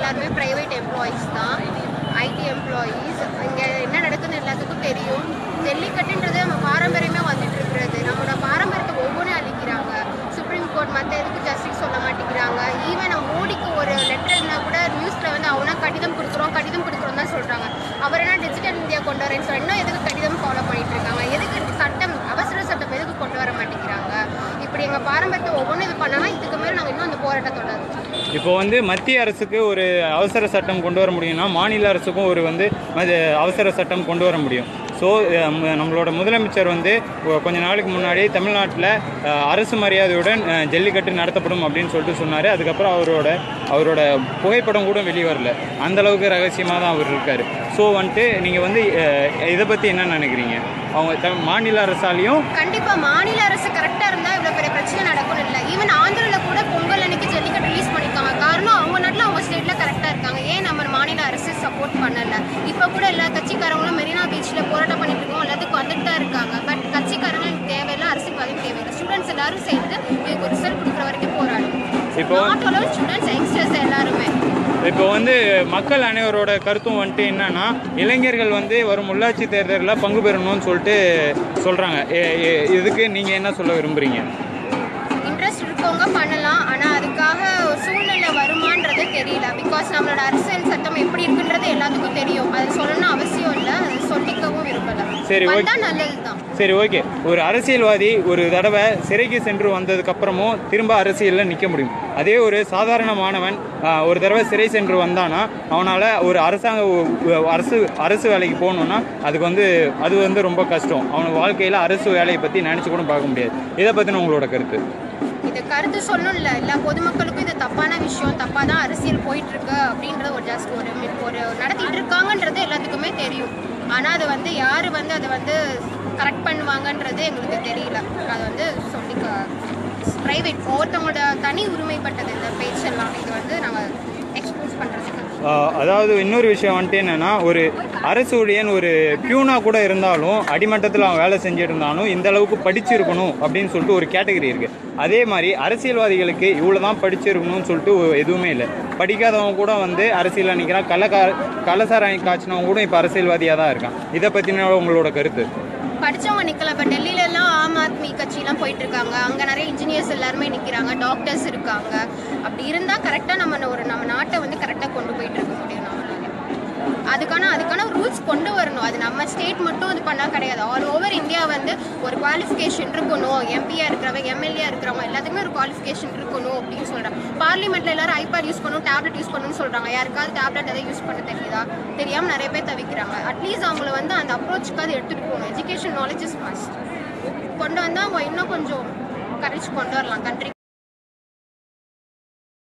எல்லாருமே private employees தான் IT employees இங்கே என்ன நடக்குதுன்னு எல்லாத்துக்கும் தெரியும் ஜல்லிக்கட்டுன்றது நம்ம பாரம்பரியமே வந்துட்டு இருக்கிறது நம்மளோட பாரம்பரியத்தை ஒவ்வொன்றும் அழிக்கிறாங்க சுப்ரீம் கோர்ட் மற்ற எதுக்கு ஜஸ்டிஸ் சொல்ல மாட்டேங்கிறாங்க ஈவன் நம்ம மோடிக்கு ஒரு லெட்டர் இருந்தால் கூட நியூஸில் வந்து அவனா கடிதம் கொடுக்குறோம் கடிதம் கொடுக்குறோம் தான் சொல்கிறாங்க அவர் என்ன டிஜிட்டல் இந்தியா கொண்டு வரேன்னு சொல்லி இன்னும் எதுக்கு கடிதம் ஃபாலோ பண்ணிட்டு இருக்காங்க எதுக்கு சட்டம் அவசர சட்டம் எதுக்கு கொண்டு வர மாட்டேங்கிறாங்க இப்படி எங்கள் பாரம்பரியத்தை ஒவ்வொன்றும் இது பண்ணாங்கன்னா இதுக்கு மேலே நாங்கள் இன்னும் அந்த போராட்டம் தொடரும் இப்போ வந்து மத்திய அரசுக்கு ஒரு அவசர சட்டம் கொண்டு வர முடியும்னா மாநில அரசுக்கும் ஒரு வந்து ம- அவசர சட்டம் கொண்டு வர முடியும் ஸோ நம்மளோட முதலமைச்சர் வந்து ஒ- கொஞ்ச நாளுக்கு முன்னாடி தமிழ்நாட்டில் அரசு மரியாதையுடன் அஹ், ஜல்லிக்கட்டு நடத்தப்படும் அப்படின்னு சொல்லிட்டு சொன்னார் அதுக்கப்புறம் அவரோட அவரோட புகைப்படம் கூட வெளியே வரல அந்த அளவுக்கு ரகசியமாக தான் அவர் இருக்கார் ஸோ வந்துட்டு நீங்கள் வந்து அஹ், இதை பற்றி என்ன நினைக்கிறீங்க அவங்க த- மாநில அரசாலையும் கண்டிப்பா மாநில அரசு கரெக்டா இருந்தா இவ்வளவு பெரிய பிரச்சனை நடக்கும் இல்ல ஈவன் ஆந்திரால கூட பொங்கல் அன்னைக்கு ஜல்லிக்கட்டு ரிலீஸ் பண்ணிருக்காங்க காரணம் அவங்க நாட்டுல அவங்க ஸ்டேட்ல கரெக்டா இருக்காங்க ஏன் நம்ம மாநில அரசு சப்போர்ட் பண்ணல இப்ப கூட எல்லா கட்சிக்காரங்களும் மெரினா பீச்ல போராட்டம் பண்ணிட்டு இருக்கோம் எல்லாத்துக்கும் வந்துட்டு தான் இருக்காங்க பட் கட்சிக்காரங்களுக்கு தேவையில்லை அரசியல்வாதியும் தேவையில்லை ஸ்டூடெண்ட்ஸ் எல்லாரும் சேர்ந்து இதுக்கு ரிசல்ட் கொடுக்குற வரைக்கும் போராடும் இப்போ நாட் அலோன் ஸ்டூடெண்ட்ஸ் யங்ஸ்டர்ஸ் எல்லாருமே இப்போ வந்து மக்கள் அனைவரோட கருத்தும் வந்துட்டு என்னன்னா இளைஞர்கள் வந்து வரும் உள்ளாட்சி தேர்தலில் பங்கு பெறணும்னு சொல்லிட்டு சொல்கிறாங்க இதுக்கு நீங்கள் என்ன சொல்ல விரும்புகிறீங்க இன்ட்ரெஸ்ட் இருக்கவங்க பண்ணலாம் ஆனால் அதுக்காக ஒரு சூழ்நிலை வருமான்றது தெரியல பிகாஸ் நம்மளோட அரசியல் சட்டம் எப்படி இருக்குன்றது எல்லாத்துக்கும் தெரியும் அது சொல்லணும் அவசியம் இல்லை அது சொல்லிக்கவும் விரும்பல சரி, ஓகே. வந்தா நல்லது தான் சரி ஓகே ஒரு அரசியல்வாதி ஒரு தடவை சிறைக்கு சென்று வந்ததுக்கப்புறமும் திரும்ப அரசியலில் நிற்க முடியும் அதே ஒரு சாதாரண மாணவன் ஆஹ், ஒரு தடவை சிறை சென்று வந்தானா அவனால் ஒரு அரசாங்க உ- அரசு அரசு வேலைக்கு போகணுன்னா அதுக்கு வந்து அது வந்து ரொம்ப கஷ்டம் அவனுக்கு வாழ்க்கையில் அரசு வேலையை பற்றி நினச்சி கூட பார்க்க முடியாது இதை பற்றின உங்களோட கருத்து இது கருத்து சொல்லணும்ல எல்லா பொதுமக்களுக்கும் இது தப்பான விஷயம் தப்பாக தான் அரசியல் போயிட்டு இருக்கு அப்படின்றது ஒரு ஜஸ்ட் ஒரு மி- ஒரு நடத்திட்டு இருக்காங்கன்றது எல்லாத்துக்குமே தெரியும் ஆனால் அது வந்து யார் வந்து அதை வந்து கரெக்ட் பண்ணுவாங்கன்றது எங்களுக்கு தெரியல அது வந்து சொல்லி ப்ரைவேட் ஒவ்வொருத்தவங்களோட தனி உரிமைப்பட்டது இந்த பேச்செல்லாம் இது வந்து நாங்கள் எக்ஸ்போஸ் பண்ணுறதுக்கு ஆஹ் அதாவது இன்னொரு விஷயம் வந்துட்டு என்னன்னா ஒரு அரசு ஊழியன் ஒரு பியூனா கூட இருந்தாலும் அடிமட்டத்தில் அவன் வேலை செஞ்சுட்டு இருந்தாலும் இந்த அளவுக்கு படிச்சிருக்கணும் அப்படின்னு சொல்லிட்டு ஒரு கேட்டகரி இருக்கு அதே மாதிரி அரசியல்வாதிகளுக்கு இவ்வளோ தான் படிச்சிருக்கணும்னு சொல்லிட்டு ஒரு எதுவுமே இல்லை படிக்காதவங்க கூட வந்து அரசியலில் நிற்கிறான் கள்ளக்கா கள்ளசாராணி காய்ச்சினவங்க கூட இப்போ அரசியல்வாதியாக தான் இருக்கான் இதை பற்றின உங்களோட கருத்து படிச்சவங்க நிக்கலாம் இப்போ டெல்லியில எல்லாம் ஆம் ஆத்மி கட்சிலாம் போயிட்டு இருக்காங்க அங்க நிறைய இன்ஜினியர்ஸ் எல்லாருமே நிக்கிறாங்க டாக்டர்ஸ் இருக்காங்க அப்படி இருந்தா கரெக்டா நம்ம ஒரு நம்ம நாட்டை வந்து கரெக்டா கொண்டு போயிட்டு இருக்க முடியும் நம்மளால அதுக்கான அதுக்கான ரூல்ஸ் கொண்டு வரணும் அது நம்ம ஸ்டேட் மட்டும் இது பண்ணா கிடையாது ஆல் ஓவர் இந்தியா வந்து ஒரு குவாலிஃபிகேஷன் இருக்கணும் எம்பியா இருக்கிறவங்க எம்எல்ஏ இருக்கிறவங்க எல்லாத்துக்குமே ஒரு குவாலிஃபிகேஷன் இருக்கணும் அப்படின்னு சொல்றாங்க பார்லிமெண்ட்ல எல்லாரும் ஐபேட் யூஸ் பண்ணணும் டேப்லெட் யூஸ் பண்ணணும்னு சொல்றாங்க யாருக்காவது டேப்லெட் எதை யூஸ் பண்ண தெரியுதா தெரியாம நிறைய பேர் தவிக்கிறாங்க அட்லீஸ்ட் அவங்கள வந்து அந்த அப்ரோச்சுக்காவது எடுத்துட்டு போகணும் எஜுகேஷன் நாலேஜ் இஸ் மஸ்ட் கொண்டு வந்தா அவங்க இன்னும் கொஞ்சம் கரேஜ் கொண்டு வரலாம் கண்ட்ரி